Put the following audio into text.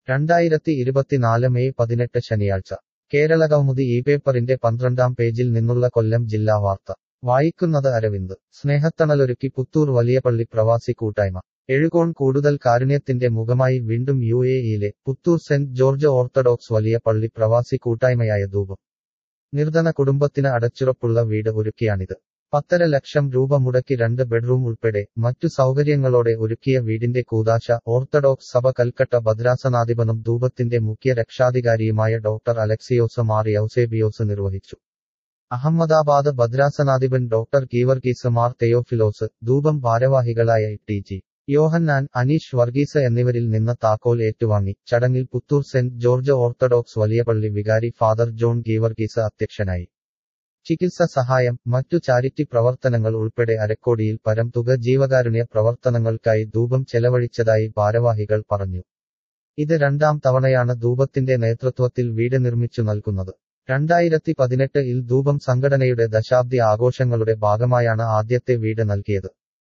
രണ്ടായിരത്തി ഇരുപത്തിനാല് മെയ് പതിനെട്ട് ശനിയാഴ്ച കേരള കൗമുദി ഈ പേപ്പറിന്റെ പന്ത്രണ്ടാം പേജിൽ നിന്നുള്ള കൊല്ലം ജില്ലാ വാർത്ത വായിക്കുന്നത് അരവിന്ദ് സ്നേഹത്തണലൊരുക്കി പുത്തൂർ വലിയപള്ളി പ്രവാസി കൂട്ടായ്മ എഴുകോൺ കൂടുതൽ കാരുണ്യത്തിന്റെ മുഖമായി വീണ്ടും യു എ ഇയിലെ പുത്തൂർ സെന്റ് ജോർജ് ഓർത്തഡോക്സ് വലിയ പള്ളി പ്രവാസി കൂട്ടായ്മയായ ധൂപം നിർധന കുടുംബത്തിന് അടച്ചുറപ്പുള്ള വീട് ഒരുക്കിയാണിത് പത്തര ലക്ഷം രൂപ മുടക്കി രണ്ട് ബെഡ്റൂം ഉൾപ്പെടെ മറ്റു സൗകര്യങ്ങളോടെ ഒരുക്കിയ വീടിന്റെ കൂതാശ ഓർത്തഡോക്സ് സഭ കൽക്കട്ട ഭദ്രാസനാധിപനും ധൂപത്തിന്റെ മുഖ്യ രക്ഷാധികാരിയുമായ ഡോക്ടർ അലക്സിയോസ് മാർ യൗസേബിയോസ് നിർവഹിച്ചു അഹമ്മദാബാദ് ഭദ്രാസനാധിപൻ ഡോക്ടർ കീവർഗീസ് മാർ തെയോഫിലോസ് ധൂപം ഭാരവാഹികളായ ടി ജി യോഹന്നാൻ അനീഷ് വർഗീസ് എന്നിവരിൽ നിന്ന് താക്കോൽ ഏറ്റുവാങ്ങി ചടങ്ങിൽ പുത്തൂർ സെന്റ് ജോർജ് ഓർത്തഡോക്സ് വലിയപള്ളി വികാരി ഫാദർ ജോൺ ഗീവർഗീസ് അധ്യക്ഷനായി ചികിത്സ സഹായം മറ്റു ചാരിറ്റി പ്രവർത്തനങ്ങൾ ഉൾപ്പെടെ അരക്കോടിയിൽ പരം തുക ജീവകാരുണ്യ പ്രവർത്തനങ്ങൾക്കായി ധൂപം ചെലവഴിച്ചതായി ഭാരവാഹികൾ പറഞ്ഞു ഇത് രണ്ടാം തവണയാണ് ധൂപത്തിന്റെ നേതൃത്വത്തിൽ വീട് നിർമ്മിച്ചു നൽകുന്നത് രണ്ടായിരത്തി പതിനെട്ട് ഇൽ ധൂപം സംഘടനയുടെ ദശാബ്ദി ആഘോഷങ്ങളുടെ ഭാഗമായാണ് ആദ്യത്തെ വീട് നൽകിയത്